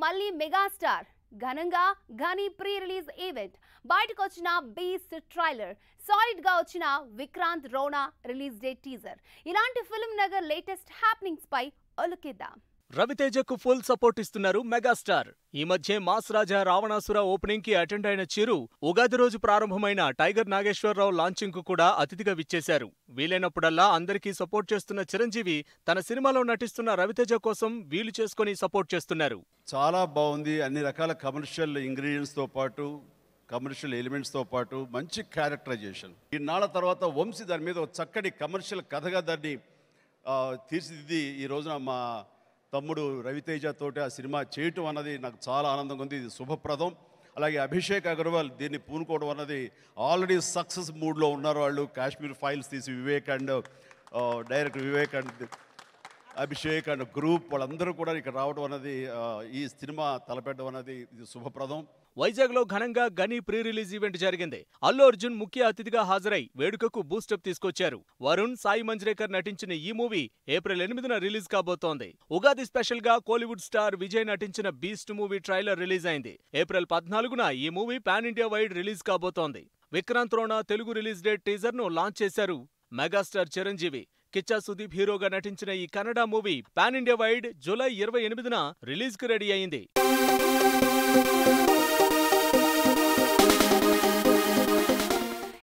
మళ్ళీ మెగాస్టార్ ఘనంగా ఘనీ ప్రీ రిలీజ్ ఈవెంట్ బయటకు వచ్చిన బీస్ట్ ట్రైలర్ సాలిడ్ గా వచ్చిన Vikrant Rona release date teaser ఇలాంటి ఫిల్మ్ నగర్ లేటెస్ట్ హ్యాపెనింగ్స్ పై ఒలుకిద్దాం రవితేజకు ఫుల్ సపోర్ట్ ఇస్తున్నారు మెగాస్టార్ ఈ మధ్య మాస్ రాజా రావణాసుర ఓపెనింగ్ కి అటెండ్ అయిన చిరు ఉగాది రోజు ప్రారంభమైన టైగర్ నాగేశ్వరరావు లాంచింగ్ కు కూడా అతిథిగా విచ్చేశారు వీలైనప్పుడల్లా అందరికీ సపోర్ట్ చేస్తున్న చిరంజీవి తన సినిమాలో నటిస్తున్న రవితేజ కోసం వీలు చేసుకుని సపోర్ట్ చేస్తున్నారు చాలా బాగుంది అన్ని రకాల కమర్షియల్ ఇంగ్రీడియంట్స్తో పాటు కమర్షియల్ ఎలిమెంట్స్తో పాటు మంచి క్యారెక్టరైజేషన్ ఇన్నాళ్ళ తర్వాత వంశీ దాని మీద ఒక చక్కటి కమర్షియల్ కథగా దాన్ని ఆ, తీర్చిదిద్ది ఈ రోజున మా తమ్ముడు రవితేజ తోటి ఆ సినిమా చేయటం అన్నది నాకు చాలా ఆనందంగా ఉంది ఇది శుభప్రదం అలాగే అభిషేక్ అగర్వాల్ దీన్ని పూనుకోవడం అన్నది ఆల్రెడీ సక్సెస్ మూడ్లో ఉన్నారు వాళ్ళు కాశ్మీర్ ఫైల్స్ తీసి Vivek and director Vivek and Abhishek and group వాళ్ళందరూ కూడా ఇక్కడ రావడం అనేది ఆ, ఈ సినిమా తలపెట్టడం అనేది ఇది శుభప్రదం వైజాగ్ లో ఘనంగా గని ప్రీ రిలీజ్ ఈవెంట్ జరిగింది అల్లు అర్జున్ ముఖ్య అతిథిగా హాజరై వేడుకకు బూస్టప్ తీసుకొచ్చారు వరుణ్ సాయి మంజ్రేకర్ నటించిన ఈ మూవీ ఏప్రిల్ ఎనిమిదిన రిలీజ్ కాబోతోంది ఉగాది స్పెషల్ గా కోలీవుడ్ స్టార్ విజయ్ నటించిన బీస్ట్ మూవీ ట్రైలర్ రిలీజ్ అయింది ఏప్రిల్ పద్నాలుగున ఈ movie pan India wide release కాబోతోంది Vikrant Rona Telugu release date teaser ను లాంచ్ చేశారు మెగాస్టార్ చిరంజీవి కిచ్చా సుదీప్ హీరోగా నటించిన ఈ Kannada movie pan India wide July ఇరవై ఎనిమిదిన రిలీజ్ కు రెడీ అయింది